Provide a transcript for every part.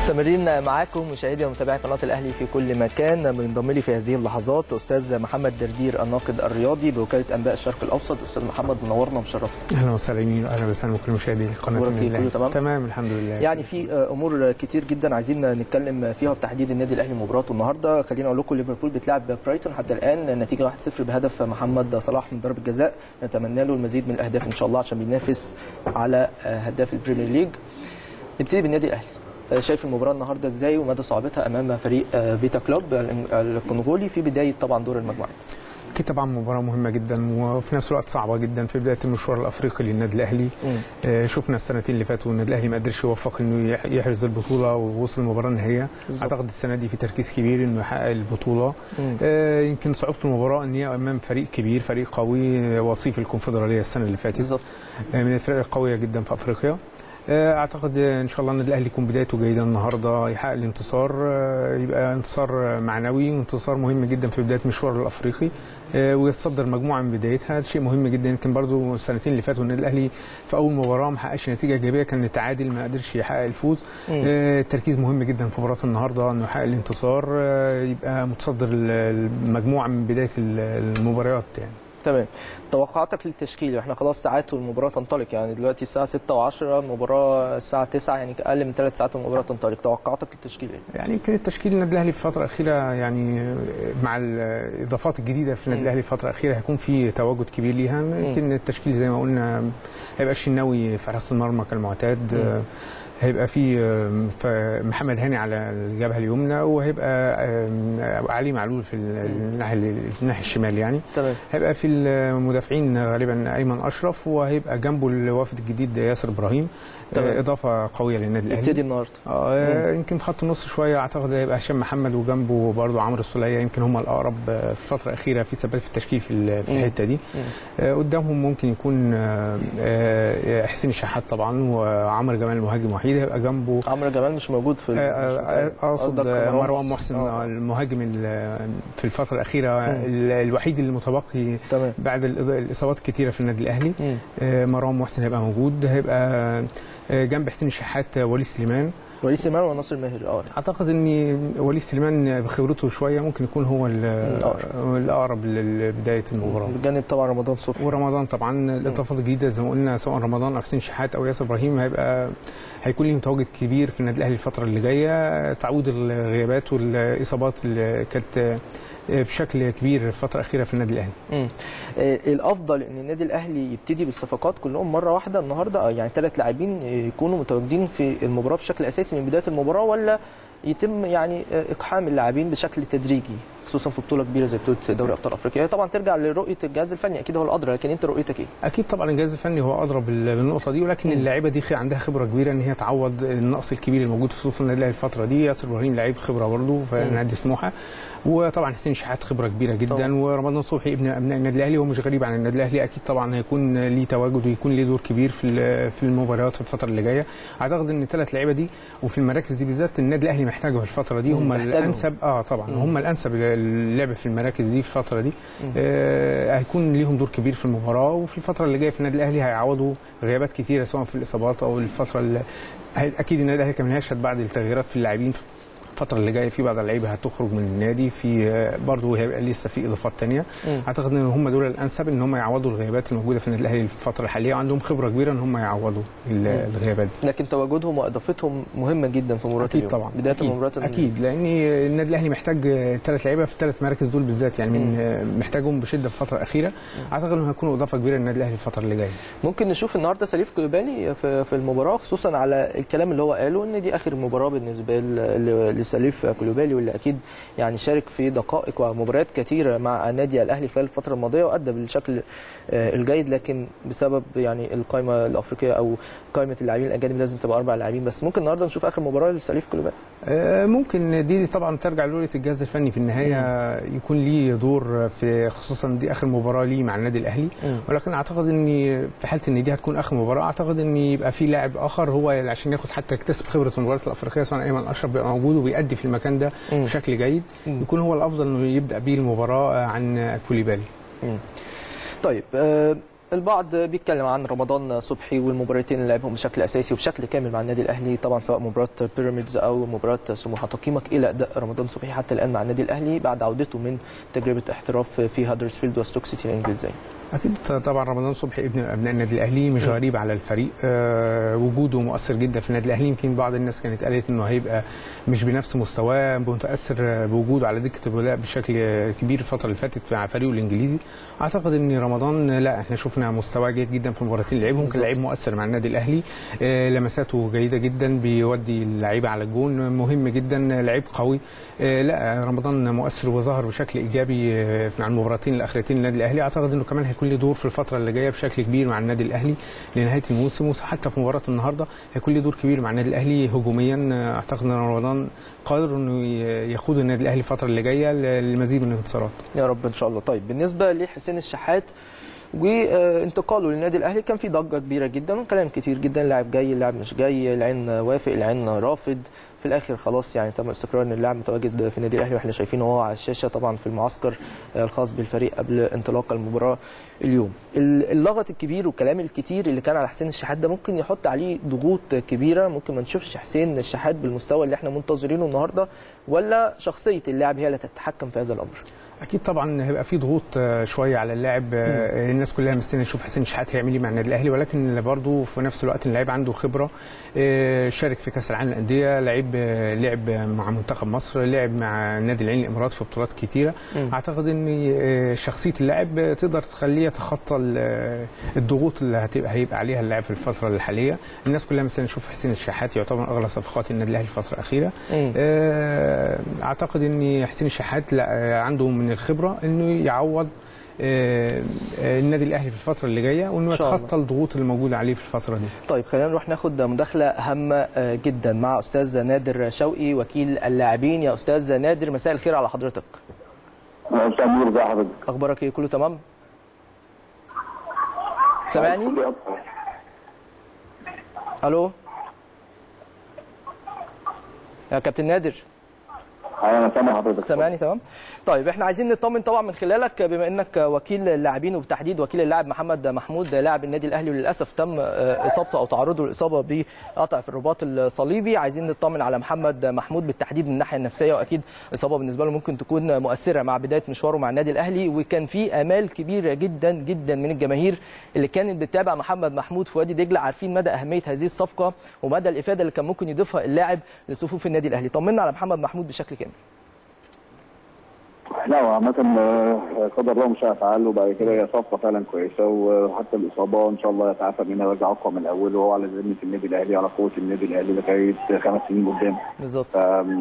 مستمرين معاكم مشاهدي ومتابعي قناه الاهلي في كل مكان بينضم لي في هذه اللحظات استاذ محمد دردير الناقد الرياضي بوكاله انباء الشرق الاوسط استاذ محمد منورنا ومشرفنا اهلا وسهلا بيك اهلا وسهلا بكل مشاهدي قناه أخبارك إيه؟ الأهلي. كله تمام؟ تمام الحمد لله يعني في امور كتير جدا عايزين نتكلم فيها وبتحديد النادي الاهلي مباراته النهارده خلينا اقول لكم ليفربول بتلعب برايتون حتى الان النتيجه 1-0 بهدف محمد صلاح من ضربه جزاء نتمنى له المزيد من الاهداف ان شاء الله عشان بينافس على هداف البريمير ليج نبتدي بالنادي الاهلي شايف المباراه النهارده ازاي ومدى صعوبتها امام فريق فيتا كلوب الكونغولي في بدايه طبعا دور المجموعات اكيد طبعا مباراه مهمه جدا وفي نفس الوقت صعبه جدا في بدايه المشوار الافريقي للنادي الاهلي آه، شفنا السنتين اللي فاتوا النادي الاهلي ما قدرش يوفق انه يح- يحرز البطوله ووصل المباراه النهائيه بالظبط. اعتقد السنه دي في تركيز كبير انه يحقق البطوله مم. آه، يمكن صعوبه المباراه ان هي امام فريق كبير فريق قوي وصيف الكونفدراليه السنه اللي فاتت بالظبط آه، من الفرق القويه جدا في افريقيا آه، اعتقد ان شاء الله النادي الاهلي يكون بدايته جيده النهارده يحقق الانتصار آه، يبقى انتصار معنوي وانتصار مهم جدا في بدايه مشواره الافريقي آه، ويتصدر مجموعه من بدايتها شيء مهم جدا يمكن برضو السنتين اللي فاتوا النادي الاهلي في اول مباراه ما حققش نتيجه ايجابيه كان التعادل ما قدرش يحقق الفوز مم. آه، التركيز مهم جدا في مباراه النهارده انه يحقق الانتصار آه، يبقى متصدر المجموعه من بدايه المباريات يعني تمام توقعاتك للتشكيل احنا خلاص ساعات والمباراه تنطلق يعني دلوقتي الساعه 6 و10 المباراه الساعه 9 يعني اقل من ثلاث ساعات والمباراه تنطلق توقعاتك للتشكيل ايه يعني يمكن التشكيل النادي الاهلي في الفتره الاخيره يعني مع الاضافات الجديده في النادي مم. الاهلي في الفتره الاخيره هيكون في تواجد كبير ليها يمكن التشكيل زي ما قلنا هيبقى الشناوي في حراسه المرمى كالمعتاد مم. آه، هيبقى في آه، ف- محمد هاني على الجبهه اليمنى وهيبقى آه، علي معلول في الناحيه الناحيه الشمال يعني تمام هيبقى في المدافعين غالبا ايمن اشرف وهيبقى جنبه الوافد الجديد ياسر ابراهيم تمام. آه، اضافه قويه للنادي الاهلي يبتدي النهارده اه يمكن في خط النص شويه اعتقد هيبقى هشام محمد وجنبه برضه عمرو السوليه يمكن هم الاقرب آه، في الفتره الاخيره في ثبات في التشكيل في ال- في مم. الحته دي مم. آه، قدامهم ممكن يكون آه، آه، حسين الشحات طبعا وعمرو جمال المهاجم وحيد هيبقى جنبه عمرو جمال مش موجود في آه، آه، اقصد قصدك مروان محسن آه. المهاجم ال- في الفتره الاخيره مم. ال- الوحيد اللي متبقي تمام بعد الإض- الاصابات الكتيره في النادي الاهلي مم. آه، مروان محسن هيبقى موجود هيبقى آه، جنب حسين الشحات آه، وليد سليمان وليد سليمان وناصر ماهر اه اعتقد ان وليد سليمان بخبرته شويه ممكن يكون هو ال- الأقرب. الاقرب لبدايه المباراه بجانب طبعا رمضان صبحي ورمضان طبعا الاضافات الجديده زي ما قلنا سواء رمضان او حسين شحات او ياسر ابراهيم هيبقى هيكون ليهم تواجد كبير في النادي الاهلي الفتره اللي جايه تعويض الغيابات والاصابات اللي كانت بشكل كبير الفتره الاخيره في النادي الاهلي مم. آه، الافضل ان النادي الاهلي يبتدي بالصفقات كلهم مره واحده النهارده آه، يعني ثلاث لاعبين آه، يكونوا متواجدين في المباراه بشكل اساسي من بدايه المباراه ولا يتم يعني آه، اقحام اللاعبين بشكل تدريجي خصوصا في بطوله كبيره زي بطوله دوري ابطال افريقيا هي طبعا ترجع لرؤيه الجهاز الفني اكيد هو الادرى لكن انت رؤيتك ايه؟ اكيد طبعا الجهاز الفني هو ادرى بال- بالنقطه دي ولكن مم. اللاعيبه دي خ- عندها خبره كبيره ان هي تعوض النقص الكبير الموجود في صفوف النادي الاهلي الفتره دي ياسر ابراهيم لعيب خبره برضه في مم. نادي سموحه وطبعا حسين شحات خبره كبيره جدا طبعاً. ورمضان صبحي ابن ابناء النادي الاهلي هو مش غريب عن النادي الاهلي اكيد طبعا هيكون ليه تواجد ويكون ليه دور كبير في ال- في المباريات في الفتره اللي جايه اعتقد ان الثلاث لعيبه دي وفي المراكز دي بالذات النادي الاهلي محتاجه في الفتره دي مم، هم محتاجهم. الانسب اه طبعا مم. هم الانسب للعب في المراكز دي في الفتره دي مم. آه، هيكون ليهم دور كبير في المباراه وفي الفتره اللي جايه في النادي الاهلي هيعوضوا غيابات كتيره سواء في الاصابات او الفتره اللي هي- اكيد النادي الاهلي كمان هيشهد بعد التغييرات في اللاعبين الفترة اللي جايه في بعض اللعيبه هتخرج من النادي في آه، برضه هيبقى لسه في اضافات تانية مم. اعتقد ان هم دول الانسب ان هم يعوضوا الغيابات الموجوده في النادي الاهلي في الفتره الحاليه وعندهم خبره كبيره ان هم يعوضوا ال- مم. الغيابات دي لكن تواجدهم واضافتهم مهمه جدا في مباراه اكيد اليوم طبعا بدايه اكيد المباراه اكيد لان النادي الاهلي محتاج ثلاث لعيبه في الثلاث مراكز دول بالذات يعني من آه، محتاجهم بشده في الفتره الاخيره اعتقد انهم هيكونوا اضافه كبيره للنادي الاهلي الفتره اللي جايه ممكن نشوف النهارده سليف كولوبالي في في المباراه خصوصا على الكلام اللي هو قاله ان دي اخر مباراه بالنسبه ل- ل- لسليف كولوبالي واللي اكيد يعني شارك في دقائق ومباريات كثيره مع النادي الاهلي خلال الفتره الماضيه وادى بالشكل آه، الجيد لكن بسبب يعني القائمه الافريقيه او قائمه اللاعبين الاجانب لازم تبقى اربع لاعبين بس ممكن النهارده نشوف اخر مباراه لسليف كولوبالي آه، ممكن دي طبعا ترجع لرؤيه الجهاز الفني في النهايه يكون ليه دور في خصوصا دي اخر مباراه ليه مع النادي الاهلي ولكن اعتقد ان في حاله ان دي هتكون اخر مباراه اعتقد ان يبقى في لاعب اخر هو عشان ياخد حتى يكتسب خبره المباريات الافريقيه سواء ايمن اشرف بيبقى موجود وبيأدي في المكان ده مم. بشكل جيد مم. يكون هو الافضل انه يبدا بيه المباراه عن كوليبالي مم. طيب آه، البعض بيتكلم عن رمضان صبحي والمباراتين اللي لعبهم بشكل اساسي وبشكل كامل مع النادي الاهلي طبعا سواء مباراه بيراميدز او مباراه سموحه تقييمك الى اداء رمضان صبحي حتى الان مع النادي الاهلي بعد عودته من تجربه احتراف في هادرسفيلد وستوك سيتي الانجليزيه اكيد طبعا رمضان صبحي ابن ابناء النادي الاهلي مش غريب على الفريق أه وجوده مؤثر جدا في النادي الاهلي يمكن بعض الناس كانت قالت انه هيبقى مش بنفس مستواه متاثر بوجوده على دكه الولاء بشكل كبير الفتره اللي فاتت مع فريقه الانجليزي اعتقد ان رمضان لا احنا شفنا مستوى جيد جدا في المباراتين اللي لعبهم كان لعيب مؤثر مع النادي الاهلي أه لمساته جيده جدا بيودي اللعيبه على الجون مهم جدا لعيب قوي أه لا رمضان مؤثر وظهر بشكل ايجابي مع المباراتين الاخرتين للنادي الاهلي اعتقد انه كمان هيكون له دور في الفتره اللي جايه بشكل كبير مع النادي الاهلي لنهايه الموسم وحتى في مباراه النهارده هيكون له دور كبير مع النادي الاهلي هجوميا اعتقد ان رمضان قادر انه يقود النادي الاهلي الفتره اللي جايه للمزيد من الانتصارات يا رب ان شاء الله طيب بالنسبه لحسين الشحات وانتقاله للنادي الاهلي كان في ضجه كبيره جدا وكلام كتير جدا لاعب جاي اللاعب مش جاي العين وافق العين رافض في الاخر خلاص يعني تم استقرار ان اللاعب متواجد في النادي الاهلي واحنا شايفينه هو على الشاشه طبعا في المعسكر الخاص بالفريق قبل انطلاق المباراه اليوم اللغط الكبير والكلام الكتير اللي كان على حسين الشحات ده ممكن يحط عليه ضغوط كبيره ممكن ما نشوفش حسين الشحات بالمستوى اللي احنا منتظرينه النهارده ولا شخصيه اللاعب هي اللي تتحكم في هذا الامر اكيد طبعا هيبقى في ضغوط شويه على اللاعب الناس كلها مستنيه تشوف حسين شحات هيعمل ايه مع النادي الاهلي ولكن برضه في نفس الوقت اللاعب عنده خبره شارك في كاس العالم للانديه لعيب لعب مع منتخب مصر لعب مع نادي العين الامارات في بطولات كتيره م. اعتقد ان شخصيه اللاعب تقدر تخليه يتخطى الضغوط اللي هتبقى هيبقى عليها اللاعب في الفتره الحاليه الناس كلها مستنيه تشوف حسين الشحات يعتبر من اغلى صفقات النادي الاهلي الفتره الاخيره م. اعتقد ان حسين الشحات لا عنده من الخبره انه يعوض النادي الاهلي في الفتره اللي جايه وانه يتخطى الضغوط اللي موجوده عليه في الفتره دي. طيب خلينا نروح ناخد مداخله هامه جدا مع استاذ نادر شوقي وكيل اللاعبين يا استاذ نادر مساء الخير على حضرتك. مساء النور ازي حضرتك؟ اخبارك ايه كله تمام؟ سامعني؟ الو يا كابتن نادر انا سامع حضرتك سامعني تمام طيب احنا عايزين نطمن طبعا من خلالك بما انك وكيل اللاعبين وبالتحديد وكيل اللاعب محمد محمود لاعب النادي الاهلي وللاسف تم اصابته او تعرضه للاصابه بقطع في الرباط الصليبي عايزين نطمن على محمد محمود بالتحديد من الناحيه النفسيه واكيد اصابه بالنسبه له ممكن تكون مؤثره مع بدايه مشواره مع النادي الاهلي وكان في امال كبيره جدا جدا من الجماهير اللي كانت بتتابع محمد محمود في وادي دجله عارفين مدى اهميه هذه الصفقه ومدى الافاده اللي كان ممكن يضيفها اللاعب لصفوف النادي الاهلي طمنا على محمد محمود بشكل كامل لا عامة قدر الله مش فعل وبعد كده هي صفقة فعلا كويسة وحتى الإصابة إن شاء الله يتعافى منها ويرجع أقوى من الأول وهو على ذمة النادي الأهلي على قوة النادي الأهلي لغاية خمس سنين قدام. بالظبط.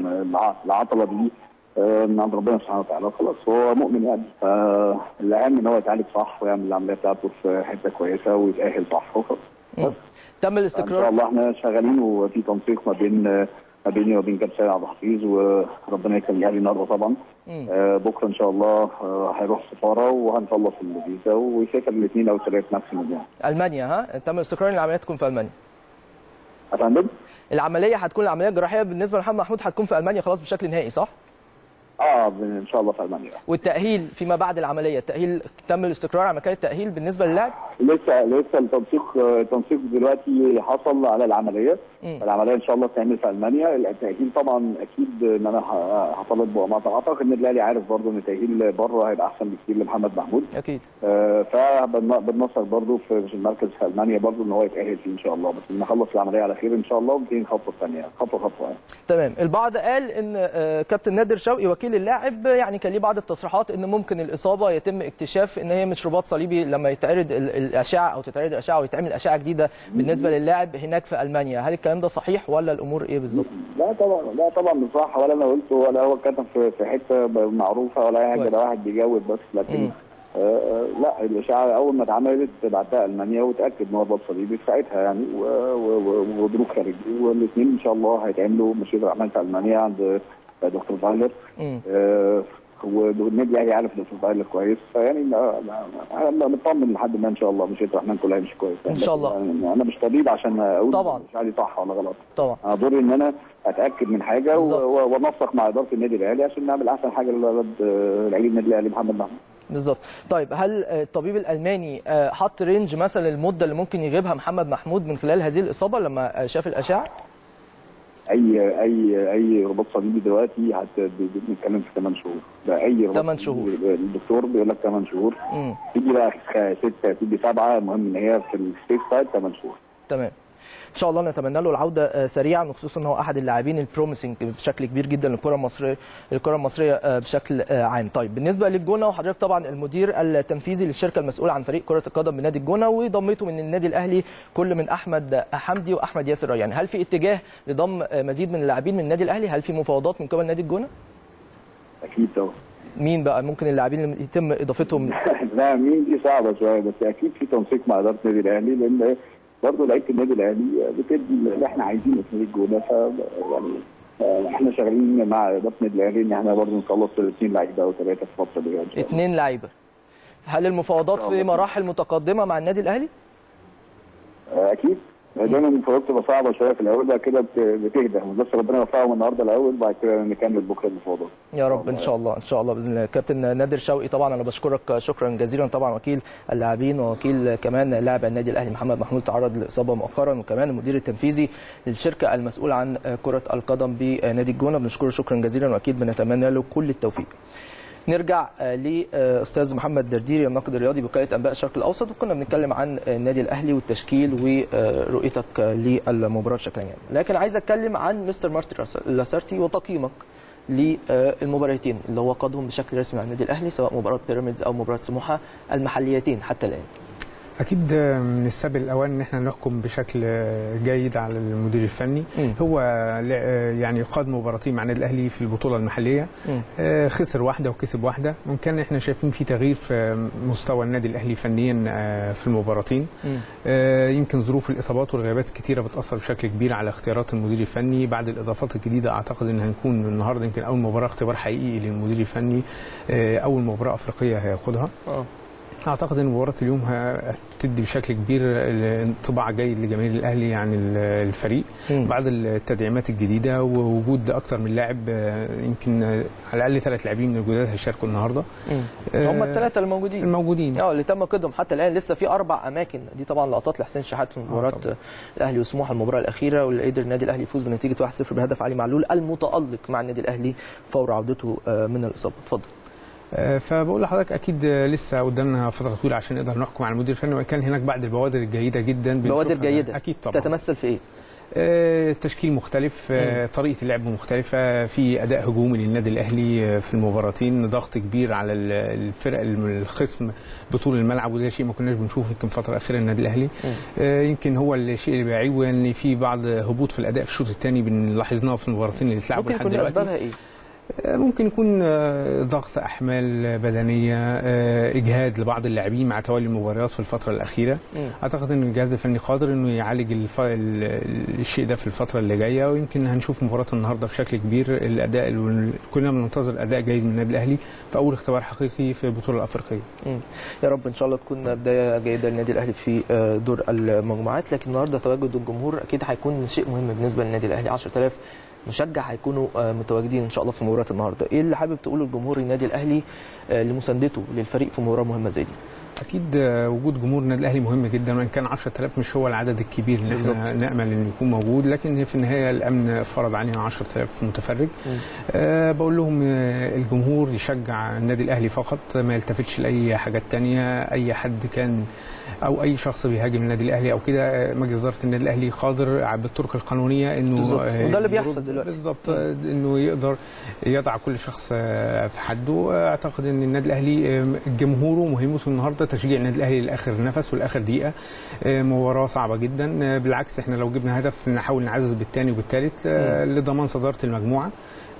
العطلة دي من عند ربنا سبحانه وتعالى خلاص هو مؤمن يعني فالأهم إن هو يتعالج صح ويعمل العملية بتاعته في حتة كويسة ويتأهل صح وخلاص. تم الاستقرار إن شاء الله إحنا شغالين وفي تنسيق ما بين ما بيني وبين كابتن سيد عبد الحفيظ وربنا يكرم الاهلي النهارده طبعا آه بكره ان شاء الله آه هيروح سفاره وهنخلص الفيزا ويسافر الاثنين او الثلاث ماكسيموم يعني المانيا ها تم استقرار العمليه تكون في المانيا يا فندم العمليه هتكون العمليه الجراحيه بالنسبه لمحمد محمود هتكون في المانيا خلاص بشكل نهائي صح؟ اه ان شاء الله في المانيا والتاهيل فيما بعد العمليه التاهيل تم الاستقرار على مكان التاهيل بالنسبه للاعب لسه لسه التنسيق التنسيق دلوقتي حصل على العمليه م. العمليه ان شاء الله تعمل في المانيا التاهيل طبعا اكيد ان انا هطالب بأمانة اعتقد ان الاهلي عارف برضه ان التاهيل بره هيبقى احسن بكتير لمحمد محمود اكيد آه فبننصر برضه في المركز في المانيا برضه ان هو يتاهل فيه ان شاء الله بس نخلص العمليه على خير ان شاء الله ونبتدي الخطوه الثانيه خطوه خطوه يعني. تمام البعض قال ان كابتن نادر شوقي وكيل اللاعب يعني كان ليه بعض التصريحات ان ممكن الاصابه يتم اكتشاف ان هي مش رباط صليبي لما يتعرض الاشعه او تتعرض الاشعه ويتعمل اشعه جديده بالنسبه للاعب هناك في المانيا هل الكلام ده صحيح ولا الامور ايه بالظبط لا طبعا لا طبعا مش صح ولا انا قلته ولا هو كتب في حته معروفه ولا اي حاجه ده واحد بيجاوب بس لكن آه لا الاشعه اول ما اتعملت بعتها المانيا وتاكد ان هو رباط صليبي في ساعتها يعني وبروك خارجي والاثنين ان شاء الله هيتعملوا مشيئه الرحمن في المانيا عند دكتور فايلر آه والنادي الاهلي عارف دكتور فايلر كويس فيعني انا مطمن لحد ما ان شاء الله مشيئه الرحمن كلها هيمشي كويس ان شاء الله يعني انا مش طبيب عشان اقول طبعا مش عارف صح ولا غلط طبعا انا دوري ان انا اتاكد من حاجه وانسق مع اداره النادي الاهلي عشان نعمل احسن حاجه للعيب النادي الاهلي محمد محمود بالظبط طيب هل الطبيب الالماني حط رينج مثلا المده اللي ممكن يغيبها محمد محمود من خلال هذه الاصابه لما شاف الاشعه اي اي اي رباط صليبي دلوقتي حتى بنتكلم في 8 شهور ده اي رباط 8 شهور الدكتور بيقول لك 8 شهور مم. تيجي بقى 6 تيجي 7 المهم ان هي في السيف سايد 8 شهور تمام ان شاء الله نتمنى له العوده سريعا وخصوصا ان هو احد اللاعبين البروميسنج بشكل كبير جدا للكره المصريه الكره المصريه بشكل عام طيب بالنسبه للجونه وحضرتك طبعا المدير التنفيذي للشركه المسؤول عن فريق كره القدم بنادي الجونه وضميته من النادي الاهلي كل من احمد حمدي واحمد ياسر ريان هل في اتجاه لضم مزيد من اللاعبين من النادي الاهلي هل في مفاوضات من قبل نادي الجونه اكيد طبعا مين بقى ممكن اللاعبين اللي يتم اضافتهم لا مين دي صعبه شويه بس اكيد في تنسيق مع اداره النادي الاهلي لان برضه لعيبه النادي الاهلي بتدي اللي احنا عايزينه في نادي الجونه ف يعني احنا شغالين مع اداره النادي الاهلي ان احنا برضه نخلص اثنين لعيبه او ثلاثه في الفتره اللي جايه اثنين لعيبه هل المفاوضات في مراحل متقدمه مع النادي الاهلي؟ اكيد دايما المفاوضات بتبقى صعبه شويه في الاول بعد كده بتهدى بس ربنا يوفقهم النهارده الاول بعد كده نكمل بكره المفاوضات يا رب ان شاء الله ان شاء الله باذن الله كابتن نادر شوقي طبعا انا بشكرك شكرا جزيلا طبعا وكيل اللاعبين ووكيل كمان لاعب النادي الاهلي محمد محمود تعرض لاصابه مؤخرا وكمان المدير التنفيذي للشركه المسؤول عن كره القدم بنادي الجونه بنشكره شكرا جزيلا واكيد بنتمنى له كل التوفيق نرجع لاستاذ محمد درديري الناقد الرياضي بوكاله انباء الشرق الاوسط وكنا بنتكلم عن النادي الاهلي والتشكيل ورؤيتك للمباراه بشكل عام لكن عايز اتكلم عن مستر مارتن لاسارتي وتقييمك للمباراتين اللي هو قادهم بشكل رسمي على النادي الاهلي سواء مباراه بيراميدز او مباراه سموحه المحليتين حتى الان اكيد من السبب الاوان ان احنا نحكم بشكل جيد على المدير الفني م. هو يعني قاد مباراتين مع النادي الاهلي في البطوله المحليه م. خسر واحده وكسب واحده وكان احنا شايفين في تغيير في مستوى النادي الاهلي فنيا في المباراتين م. يمكن ظروف الاصابات والغيابات الكثيره بتاثر بشكل كبير على اختيارات المدير الفني بعد الاضافات الجديده اعتقد ان هنكون النهارده يمكن اول مباراه اختبار حقيقي للمدير الفني اول مباراه افريقيه هياخدها اعتقد ان مباراه اليوم هتدي بشكل كبير انطباع جيد لجماهير الاهلي عن الفريق م. بعد التدعيمات الجديده ووجود اكثر من لاعب يمكن على الاقل ثلاث لاعبين من الجداد هيشاركوا النهارده هم الثلاثه الموجودين الموجودين اه اللي تم قيدهم حتى الان لسه في اربع اماكن دي طبعا لقطات لحسين شحات في مباراه الاهلي وسموحه المباراه الاخيره واللي قدر النادي الاهلي يفوز بنتيجه 1-0 بهدف علي معلول المتالق مع النادي الاهلي فور عودته من الاصابه اتفضل فبقول لحضرتك اكيد لسه قدامنا فتره طويله عشان نقدر نحكم على المدير الفني وكان هناك بعض البوادر الجيده جدا بوادر جيده اكيد طبعا تتمثل في ايه؟ تشكيل مختلف طريقه اللعب مختلفه في اداء هجومي للنادي الاهلي في المباراتين ضغط كبير على الفرق الخصم بطول الملعب وده شيء ما كناش بنشوفه يمكن الفتره الاخيره النادي الاهلي يمكن هو الشيء اللي بيعيبه ان في بعض هبوط في الاداء في الشوط الثاني لاحظناه في المباراتين اللي اتلعبوا لحد دلوقتي ايه؟ ممكن يكون ضغط احمال بدنيه اجهاد لبعض اللاعبين مع توالي المباريات في الفتره الاخيره م. اعتقد ان الجهاز الفني قادر انه يعالج الف... الشيء ده في الفتره اللي جايه ويمكن هنشوف مباراه النهارده بشكل كبير الاداء ال... كلنا بننتظر اداء جيد من النادي الاهلي في اول اختبار حقيقي في البطوله الافريقيه م. يا رب ان شاء الله تكون بدايه جيده للنادي الاهلي في دور المجموعات لكن النهارده تواجد الجمهور اكيد هيكون شيء مهم بالنسبه للنادي الاهلي 10000 مشجع هيكونوا متواجدين ان شاء الله في مباراه النهارده ايه اللي حابب تقوله لجمهور النادي الاهلي لمساندته للفريق في مباراه مهمه زي دي اكيد وجود جمهور النادي الاهلي مهم جدا وان كان 10000 مش هو العدد الكبير اللي احنا نامل انه يكون موجود لكن في النهايه الامن فرض علينا 10000 متفرج أه بقول لهم الجمهور يشجع النادي الاهلي فقط ما يلتفتش لاي حاجات تانية اي حد كان او اي شخص بيهاجم النادي الاهلي او كده مجلس اداره النادي الاهلي قادر بالطرق القانونيه انه بالظبط وده اللي بيحصل دلوقتي بالظبط انه يقدر يضع كل شخص في حده اعتقد ان النادي الاهلي جمهوره مهمته النهارده تشجيع النادي الاهلي لاخر نفس ولاخر دقيقه مباراه صعبه جدا بالعكس احنا لو جبنا هدف نحاول نعزز بالثاني وبالثالث لضمان صداره المجموعه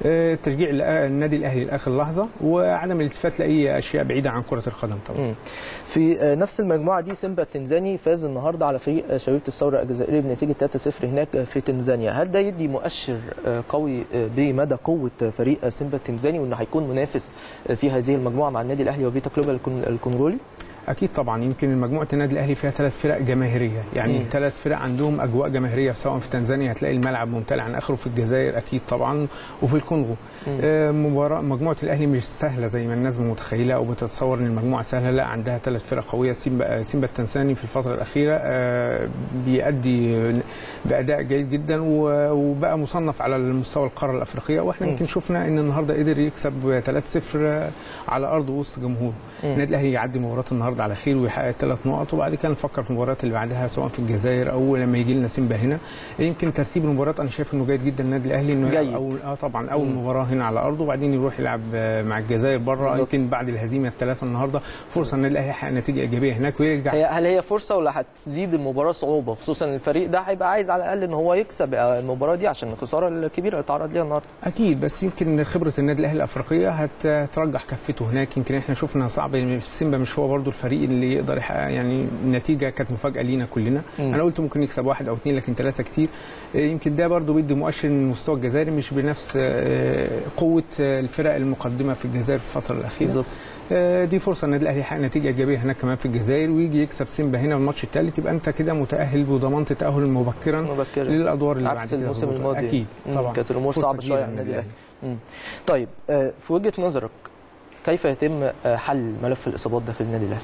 تشجيع النادي الاهلي لاخر لحظه وعدم الالتفات لاي اشياء بعيده عن كره القدم طبعا. في نفس المجموعه دي سيمبا التنزاني فاز النهارده على فريق شبيبه الثوره الجزائري بنتيجه 3-0 هناك في تنزانيا، هل ده يدي مؤشر قوي بمدى قوه فريق سيمبا التنزاني وانه هيكون منافس في هذه المجموعه مع النادي الاهلي وفيتا كلوب الكونغولي؟ اكيد طبعا يمكن مجموعه النادي الاهلي فيها ثلاث فرق جماهيريه يعني مم. الثلاث فرق عندهم اجواء جماهيريه سواء في تنزانيا هتلاقي الملعب ممتلئ عن اخره في الجزائر اكيد طبعا وفي الكونغو آه، مباراه مجموعه الاهلي مش سهله زي ما الناس متخيله او بتتصور ان المجموعه سهله لا عندها ثلاث فرق قويه سيمبا سيمبا التنساني في الفتره الاخيره آه، بيأدي باداء جيد جدا و- وبقى مصنف على المستوى القاره الافريقيه واحنا مم. يمكن شفنا ان النهارده قدر يكسب 3-0 على ارض وسط جمهور مم. النادي الاهلي يعدي مباراه النهارده على خير ويحقق ثلاث نقط وبعد كده نفكر في المباريات اللي بعدها سواء في الجزائر او لما يجي لنا سيمبا هنا يمكن ترتيب المباريات انا شايف انه جيد جدا النادي الاهلي انه جيد. يلعب اول اه طبعا اول مم. مباراه هنا على ارضه وبعدين يروح يلعب آه، مع الجزائر بره بالظبط. يمكن بعد الهزيمه الثلاثه النهارده فرصه النادي الاهلي يحقق نتيجه ايجابيه هناك ويرجع هي هل هي فرصه ولا هتزيد المباراه صعوبه خصوصا الفريق ده هيبقى عايز على الاقل ان هو يكسب المباراه دي عشان الخساره الكبيره اللي اتعرض ليها النهارده اكيد بس يمكن خبره النادي الاهلي الافريقيه هترجح كفته هناك يمكن احنا شفنا صعب إن سيمبا مش هو برضو الفريق اللي يقدر يحقق يعني النتيجه كانت مفاجاه لينا كلنا مم. انا قلت ممكن يكسب واحد او اثنين لكن ثلاثه كتير آه، يمكن ده برضو بيدي مؤشر ان المستوى الجزائري مش بنفس آه، قوه آه، الفرق المقدمه في الجزائر في الفتره الاخيره بالظبط آه، دي فرصه النادي الاهلي يحقق نتيجه ايجابيه هناك كمان في الجزائر ويجي يكسب سيمبا هنا في الماتش الثالث يبقى انت كده متاهل وضمنت تاهل مبكرا مبكرا للادوار اللي عكس بعد كده الموسم هبوطا. الماضي. اكيد مم، طبعا كانت الأمور فرصة صعبة كبيرة شوية على للنادي النادي مم. طيب آه، في وجهه نظرك كيف يتم آه، حل ملف الاصابات داخل النادي الاهلي؟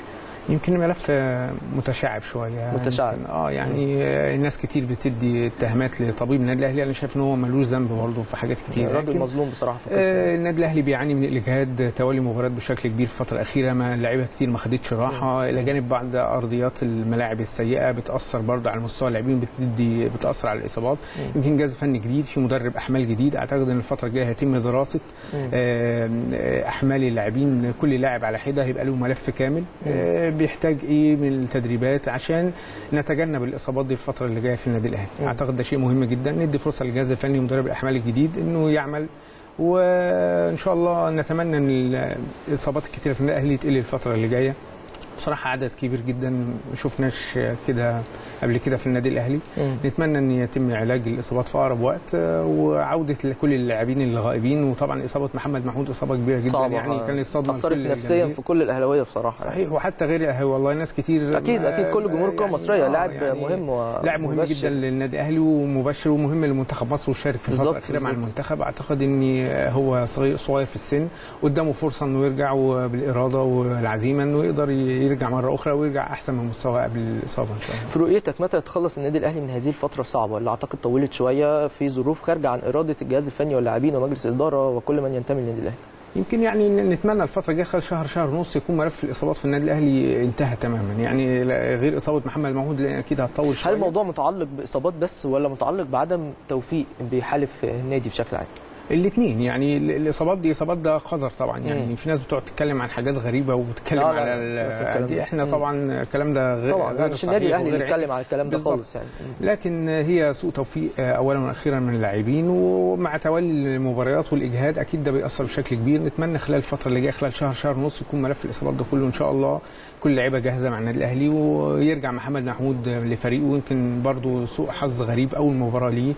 يمكن الملف آه، متشعب شويه متشعب. يمكن اه يعني آه، ناس كتير بتدي اتهامات لطبيب النادي الاهلي انا شايف ان هو ملوش ذنب برضه في حاجات كتير الراجل لكن مظلوم بصراحه في آه، القصه النادي الاهلي بيعاني من الاجهاد توالي مباريات بشكل كبير في الفتره الاخيره ما اللعيبه كتير ما خدتش راحه الى جانب بعض ارضيات الملاعب السيئه بتاثر برضه على مستوى اللاعبين بتدي بتاثر على الاصابات يمكن جهاز فني جديد في مدرب احمال جديد اعتقد ان الفتره الجايه هيتم دراسه مم. آه، آه، احمال اللاعبين كل لاعب على حده هيبقى له ملف كامل آه، بيحتاج ايه من التدريبات عشان نتجنب الاصابات دي الفتره اللي جايه في النادي الاهلي مم. اعتقد ده شيء مهم جدا ندي فرصه للجهاز الفني ومدرب الاحمال الجديد انه يعمل وان شاء الله نتمنى ان الاصابات الكتيره في النادي الاهلي تقل الفتره اللي جايه بصراحه عدد كبير جدا ما شفناش كده قبل كده في النادي الاهلي مم. نتمنى ان يتم علاج الاصابات في اقرب وقت آه، وعوده لكل اللاعبين اللي غائبين وطبعا اصابه محمد محمود اصابه كبيره جدا صعبة يعني كان الصدمه اثرت لكل نفسيا الجماهير. في كل الاهلاويه بصراحه صحيح وحتى غير الاهلي والله ناس كتير اكيد اكيد كل جمهور الكره يعني المصريه آه، لاعب يعني مهم و- لاعب مهم ومبشر. جدا للنادي الاهلي ومبشر ومهم لمنتخب مصر وشارك في الفتره بالظبط، الاخيره مع بالظبط. المنتخب اعتقد ان هو صغير صغير في السن قدامه فرصه انه يرجع بالاراده والعزيمه انه يقدر يرجع مره اخرى ويرجع احسن من مستواه قبل الاصابه ان شاء الله في رؤيتك متى يتخلص النادي الاهلي من هذه الفتره الصعبه اللي اعتقد طولت شويه في ظروف خارجه عن اراده الجهاز الفني واللاعبين ومجلس الاداره وكل من ينتمي للنادي الاهلي يمكن يعني نتمنى الفتره الجايه خلال شهر شهر ونص يكون ملف الاصابات في النادي الاهلي انتهى تماما يعني لا- غير اصابه محمد محمود لان اكيد هتطول شويه هل الموضوع متعلق باصابات بس ولا متعلق بعدم توفيق بيحالف النادي بشكل عام الاثنين يعني ال- الاصابات دي اصابات ده قدر طبعا يعني مم. في ناس بتقعد تتكلم عن حاجات غريبه وبتتكلم لا، لا، على لا، ال- الكلام دي ده. احنا مم. طبعا الكلام ده غير طبعا غير مش النادي صحيح الاهلي وغير بيتكلم على الكلام ده بالظبط. خالص يعني لكن هي سوء توفيق آه، اولا واخيرا من اللاعبين ومع توالي المباريات والاجهاد اكيد ده بيأثر بشكل كبير نتمنى خلال الفتره اللي جايه خلال شهر شهر ونص يكون ملف الاصابات ده كله ان شاء الله كل اللعيبه جاهزه مع النادي الاهلي ويرجع محمد محمود لفريقه يمكن برضه سوء حظ غريب اول مباراه ليه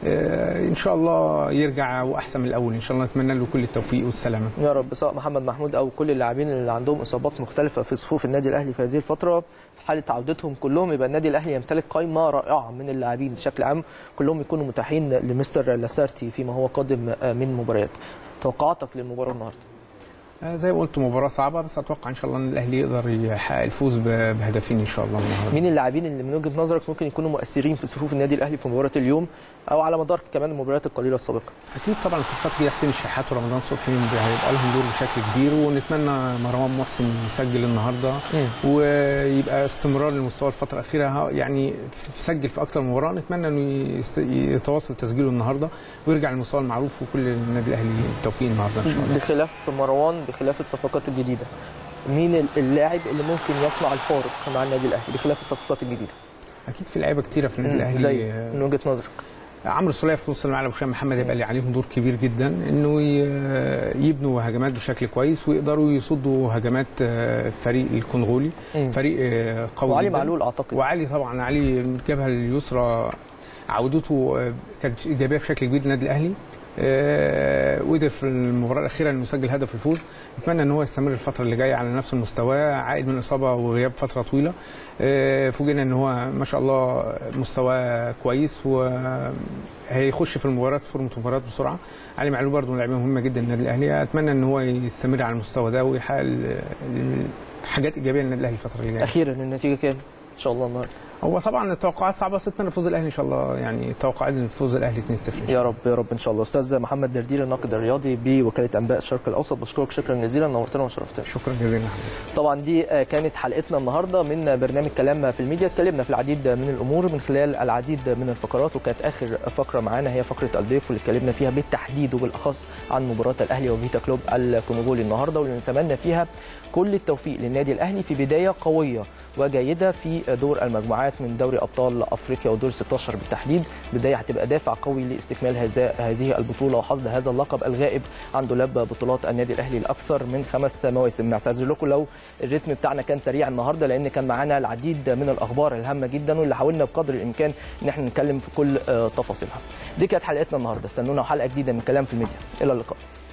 آه، ان شاء الله يرجع واحسن من الاول ان شاء الله نتمنى له كل التوفيق والسلامه يا رب سواء محمد محمود او كل اللاعبين اللي عندهم اصابات مختلفه في صفوف النادي الاهلي في هذه الفتره في حاله عودتهم كلهم يبقى النادي الاهلي يمتلك قائمه رائعه من اللاعبين بشكل عام كلهم يكونوا متاحين لمستر لاسارتي فيما هو قادم آه، من مباريات توقعاتك للمباراه النهارده آه، زي ما قلت مباراه صعبه بس اتوقع ان شاء الله ان الاهلي يقدر يحقق الفوز ب- بهدفين ان شاء الله النهارده مين اللاعبين اللي من وجهه نظرك ممكن يكونوا مؤثرين في صفوف النادي الاهلي في مباراه اليوم او على مدار كمان المباريات القليله السابقه اكيد طبعا صفقات كده حسين الشحات ورمضان صبحي هيبقى لهم دور بشكل كبير ونتمنى مروان محسن يسجل النهارده ويبقى استمرار للمستوى الفتره الاخيره ها- يعني ف- سجل في اكتر من مباراه نتمنى انه يست- يتواصل تسجيله النهارده ويرجع للمستوى المعروف وكل النادي الاهلي التوفيق النهارده ان شاء الله بخلاف مروان بخلاف الصفقات الجديده مين ال- اللاعب اللي ممكن يصنع الفارق مع النادي الاهلي بخلاف الصفقات الجديده اكيد في لعيبه كتيره في النادي الاهلي زي آه، من وجهه نظرك عمرو السوليه في نص الملعب وهشام محمد هيبقى اللي عليهم دور كبير جدا انه ي- يبنوا هجمات بشكل كويس ويقدروا يصدوا هجمات آه، الفريق الكونغولي مم. فريق آه، قوي وعلي جدا معلول اعتقد وعلي طبعا علي من الجبهه اليسرى عودته آه، كانت ايجابيه بشكل كبير للنادي الاهلي آه، وقدر في المباراه الاخيره انه يسجل هدف الفوز نتمنى ان هو يستمر الفتره اللي جايه على نفس المستوى عائد من اصابه وغياب فتره طويله آه، فوجئنا ان هو ما شاء الله مستواه كويس وهيخش في المباريات فورمه المباريات بسرعه علي معلول برضه لاعب مهمه جدا للنادي الاهلي اتمنى ان هو يستمر على المستوى ده ويحقق ال- ال- حاجات ايجابيه للنادي الاهلي الفتره اللي جايه اخيرا النتيجه كام ان شاء الله النهارده هو طبعا التوقعات صعبه بس اتمنى فوز الاهلي ان شاء الله يعني توقعات لفوز الاهلي 2-0 يا رب يا رب ان شاء الله استاذ محمد دردير الناقد الرياضي بوكاله انباء الشرق الاوسط بشكرك شكرا جزيلا نورتنا وشرفتنا شكرا جزيلا حضرتك طبعا دي آه، كانت حلقتنا النهارده من برنامج كلام في الميديا اتكلمنا في العديد من الامور من خلال العديد من الفقرات وكانت اخر فقره معانا هي فقره الضيف واللي اتكلمنا فيها بالتحديد وبالاخص عن مباراه الاهلي وفيتا كلوب الكونغولي النهارده واللي نتمنى فيها كل التوفيق للنادي الاهلي في بدايه قويه وجيده في دور المجموعات من دوري ابطال افريقيا ودور 16 بالتحديد بدايه هتبقى دافع قوي لاستكمال هذا هذه البطوله وحصد هذا اللقب الغائب عن دولاب بطولات النادي الاهلي لاكثر من خمس مواسم نعتذر لكم لو الريتم بتاعنا كان سريع النهارده لان كان معانا العديد من الاخبار الهامه جدا واللي حاولنا بقدر الامكان ان احنا نتكلم في كل آه، تفاصيلها دي كانت حلقتنا النهارده استنونا حلقه جديده من كلام في الميديا الى اللقاء